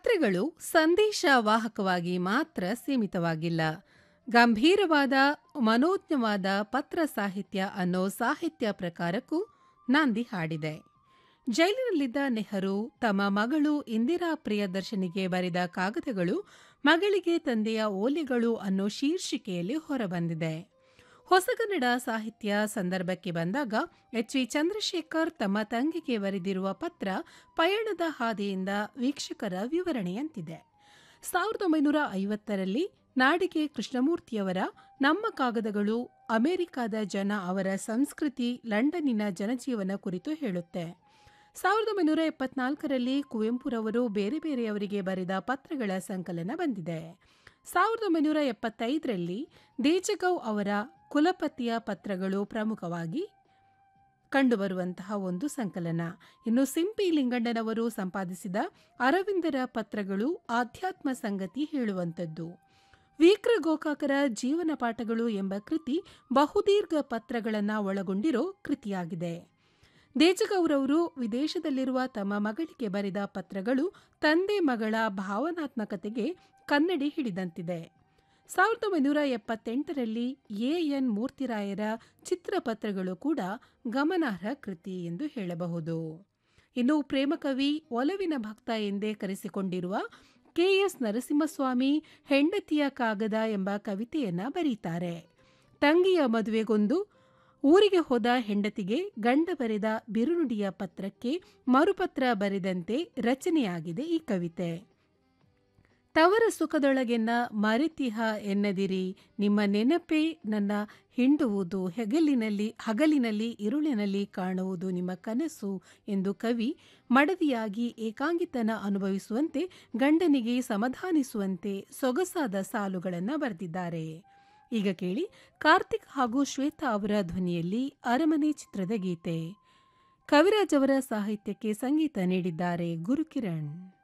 ಪತ್ರಗಳು ಸಂದೇಶವಾಹಕವಾಗಿ ಮಾತ್ರ ಸೀಮಿತವಾಗಿಲ್ಲ ಗಂಭೀರವಾದ ಮನೋಜ್ಞವಾದ ಪತ್ರ ಸಾಹಿತ್ಯ ಅನ್ನೋ ಸಾಹಿತ್ಯ ಪ್ರಕಾರಕ್ಕೂ ನಾಂದಿ ಹಾಡಿದೆ ಜೈಲಿನಲ್ಲಿದ್ದ ನೆಹರು ತಮ್ಮ ಮಗಳು ಇಂದಿರಾ ಪ್ರಿಯದರ್ಶನಿಗೆ ಬರೆದ ಕಾಗದಗಳು ಮಗಳಿಗೆ ತಂದೆಯ ಓಲೆಗಳು ಅನ್ನೋ ಶೀರ್ಷಿಕೆಯಲ್ಲಿ ಹೊರಬಂದಿದೆ ಹೊಸಗನ್ನಡ ಸಾಹಿತ್ಯ ಸಂದರ್ಭಕ್ಕೆ ಬಂದಾಗ ಎಚ್ ವಿ ಚಂದ್ರಶೇಖರ್ ತಮ್ಮ ತಂಗಿಗೆ ಬರೆದಿರುವ ಪತ್ರ ಪಯಣದ ಹಾದಿಯಿಂದ ವೀಕ್ಷಕರ ವಿವರಣೆಯಂತಿದೆ ಸಾವಿರದ ಒಂಬೈನೂರ ಐವತ್ತರಲ್ಲಿ ನಾಡಿಗೆ ಕೃಷ್ಣಮೂರ್ತಿಯವರ ನಮ್ಮ ಕಾಗದಗಳು ಅಮೆರಿಕಾದ ಜನ ಅವರ ಸಂಸ್ಕೃತಿ ಲಂಡನ್ನಿನ ಜನಜೀವನ ಕುರಿತು ಹೇಳುತ್ತೆ ಸಾವಿರದ ಒಂಬೈನೂರ ಎಪ್ಪತ್ನಾಲ್ಕರಲ್ಲಿ ಕುವೆಂಪುರವರು ಬೇರೆ ಬೇರೆಯವರಿಗೆ ಬರೆದ ಪತ್ರಗಳ ಸಂಕಲನ ಬಂದಿದೆ ಸಾವಿರದ ಒಂಬೈನೂರ ಎಪ್ಪತ್ತೈದರಲ್ಲಿ ದೇಜಗೌ ಅವರ ಕುಲಪತಿಯ ಪತ್ರಗಳು ಪ್ರಮುಖವಾಗಿ ಕಂಡುಬರುವಂತಹ ಒಂದು ಸಂಕಲನ ಇನ್ನು ಸಿಂಪಿ ಲಿಂಗಣ್ಣನವರು ಸಂಪಾದಿಸಿದ ಅರವಿಂದರ ಪತ್ರಗಳು ಆಧ್ಯಾತ್ಮ ಸಂಗತಿ ಹೇಳುವಂಥದ್ದು ವೀಕ್ರ ಗೋಕಾಕರ ಜೀವನ ಪಾಠಗಳು ಎಂಬ ಕೃತಿ ಬಹುದೀರ್ಘ ಪತ್ರಗಳನ್ನು ಒಳಗೊಂಡಿರೋ ಕೃತಿಯಾಗಿದೆ ದೇಜಗೌರವರು ವಿದೇಶದಲ್ಲಿರುವ ತಮ್ಮ ಮಗಳಿಗೆ ಬರೆದ ಪತ್ರಗಳು ತಂದೆ ಮಗಳ ಭಾವನಾತ್ಮಕತೆಗೆ ಕನ್ನಡಿ ಹಿಡಿದಂತಿದೆ ಸಾವಿರದ ಒಂಬೈನೂರ ಎಪ್ಪತ್ತೆಂಟರಲ್ಲಿ ಎ ಎನ್ ಮೂರ್ತಿರಾಯರ ಚಿತ್ರಪತ್ರಗಳು ಕೂಡ ಗಮನಾರ್ಹ ಕೃತಿ ಎಂದು ಹೇಳಬಹುದು ಇನ್ನು ಪ್ರೇಮಕವಿ ಒಲವಿನ ಭಕ್ತ ಎಂದೇ ಕರೆಸಿಕೊಂಡಿರುವ ಕೆಎಸ್ ನರಸಿಂಹಸ್ವಾಮಿ ಹೆಂಡತಿಯ ಕಾಗದ ಎಂಬ ಕವಿತೆಯನ್ನ ಬರೀತಾರೆ ತಂಗಿಯ ಮದುವೆಗೊಂದು ಊರಿಗೆ ಹೋದ ಹೆಂಡತಿಗೆ ಗಂಡ ಬರೆದ ಬಿರುನುಡಿಯ ಪತ್ರಕ್ಕೆ ಮರುಪತ್ರ ಬರೆದಂತೆ ರಚನೆಯಾಗಿದೆ ಈ ಕವಿತೆ ತವರ ಸುಖದೊಳಗೆನ್ನ ಮರೆತಿಹ ಎನ್ನದಿರಿ ನಿಮ್ಮ ನೆನಪೇ ನನ್ನ ಹಿಂಡುವುದು ಹೆಗಲಿನಲ್ಲಿ ಹಗಲಿನಲ್ಲಿ ಇರುಳಿನಲ್ಲಿ ಕಾಣುವುದು ನಿಮ್ಮ ಕನಸು ಎಂದು ಕವಿ ಮಡದಿಯಾಗಿ ಏಕಾಂಗಿತನ ಅನುಭವಿಸುವಂತೆ ಗಂಡನಿಗೆ ಸಮಾಧಾನಿಸುವಂತೆ ಸೊಗಸಾದ ಸಾಲುಗಳನ್ನು ಬರೆದಿದ್ದಾರೆ ಈಗ ಕೇಳಿ ಕಾರ್ತಿಕ್ ಹಾಗೂ ಶ್ವೇತಾ ಅವರ ಧ್ವನಿಯಲ್ಲಿ ಅರಮನೆ ಚಿತ್ರದ ಗೀತೆ ಕವಿರಾಜ್ ಅವರ ಸಾಹಿತ್ಯಕ್ಕೆ ಸಂಗೀತ ನೀಡಿದ್ದಾರೆ ಗುರುಕಿರಣ್